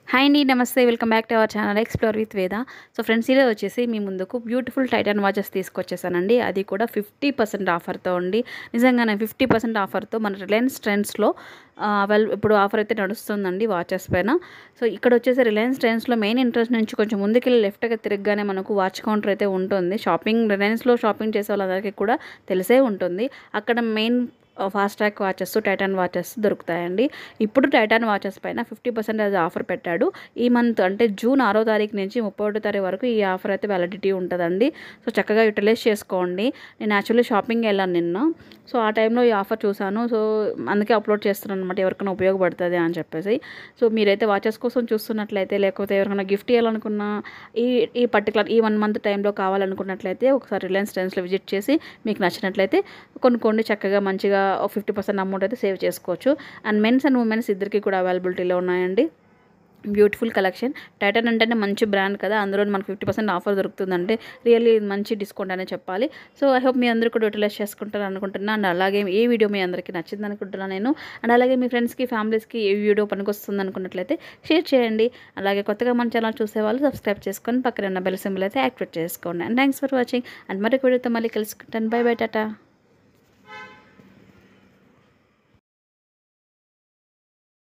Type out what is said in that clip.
hi అండి నమస్తే welcome back to our channel explore with Veda so friends ఈరోజు వచ్చేసి మీ ముందుకు బ్యూటిఫుల్ టైటన్ వాచెస్ తీసుకొచ్చేసానండి అది కూడా ఫిఫ్టీ పర్సెంట్ ఆఫర్తో ఉండి నిజంగానే ఫిఫ్టీ పర్సెంట్ ఆఫర్తో మన రిలయన్స్ ట్రెండ్స్లో వెల్ ఇప్పుడు ఆఫర్ అయితే నడుస్తుందండి వాచెస్ పైన సో ఇక్కడ వచ్చేసి రిలయన్స్ ట్రెండ్స్లో మెయిన్ ఇంట్రెస్ట్ నుంచి కొంచెం ముందుకెళ్ళి లెఫ్ట్గా తిరగగానే మనకు వాచ్ కౌంటర్ అయితే ఉంటుంది షాపింగ్ రిలయన్స్లో షాపింగ్ చేసే వాళ్ళందరికీ కూడా తెలిసే ఉంటుంది అక్కడ main Fastrack watches Titan watches దొరుకుతాయండి ఇప్పుడు టైటాన్ వాచెస్ పైన ఫిఫ్టీ పర్సెంటేజ్ ఆఫర్ పెట్టాడు ఈ మంత్ అంటే జూన్ ఆరో తారీఖు నుంచి ముప్పై ఒకటో తారీఖు వరకు ఈ ఆఫర్ అయితే వ్యాలిడిటీ ఉంటుందండి సో చక్కగా యూటిలైజ్ చేసుకోండి నేను యాక్చువల్లీ షాపింగ్ వెళ్ళాను నిన్న సో ఆ టైంలో ఈ ఆఫర్ చూసాను సో అందుకే అప్లోడ్ చేస్తున్నాను అనమాట ఎవరికైనా ఉపయోగపడుతుంది అని చెప్పేసి సో మీరైతే వాచెస్ కోసం చూస్తున్నట్లయితే లేకపోతే ఎవరికైనా గిఫ్ట్ ఇవ్వాలనుకున్నా ఈ ఈ పర్టికులర్ ఈ వన్ మంత్ టైంలో కావాలనుకున్నట్లయితే ఒకసారి రిలయన్స్ ట్రెండ్స్లో విజిట్ చేసి మీకు నచ్చినట్లయితే కొనుక్కోండి చక్కగా మంచిగా ఫిఫ్టీ పర్సెంట్ అమౌంట్ అయితే సేవ్ చేసుకోవచ్చు అండ్ మెన్స్ అండ్ ఉమెన్స్ ఇద్దరికి కూడా అవైలబిలిటీలో ఉన్నాయండి బ్యూటిఫుల్ కలెక్షన్ టైటన్ అంటేనే మంచి బ్రాండ్ కదా అందులో మనకు ఫిఫ్టీ పర్సెంట్ ఆఫర్ దొరుకుతుందంటే రియల్లీ మంచి డిస్కౌంట్ అనే చెప్పాలి సో ఐ హోప్ మీ అందరూ కూడా యూటిలైజ్ చేసుకుంటారు అనుకుంటున్నాను అండ్ అలాగే ఈ వీడియో మీ అందరికీ నచ్చింది అనుకుంటున్నాను నేను అండ్ అలాగే మీ ఫ్రెండ్స్కి ఫ్యామిలీస్కి ఈ వీడియో పనికొస్తుంది అనుకున్నట్లయితే షేర్ చేయండి అలాగే కొత్తగా మన ఛానల్ చూసేవాళ్ళు సబ్స్క్రైబ్ చేసుకొని పక్కన ఉన్న బెల్ సింబల్ అయితే యాక్టివేట్ చేసుకోండి and thanks for watching and మరొక వీడియోతో మళ్ళీ కలుసుకుంటాను బై బై టాటా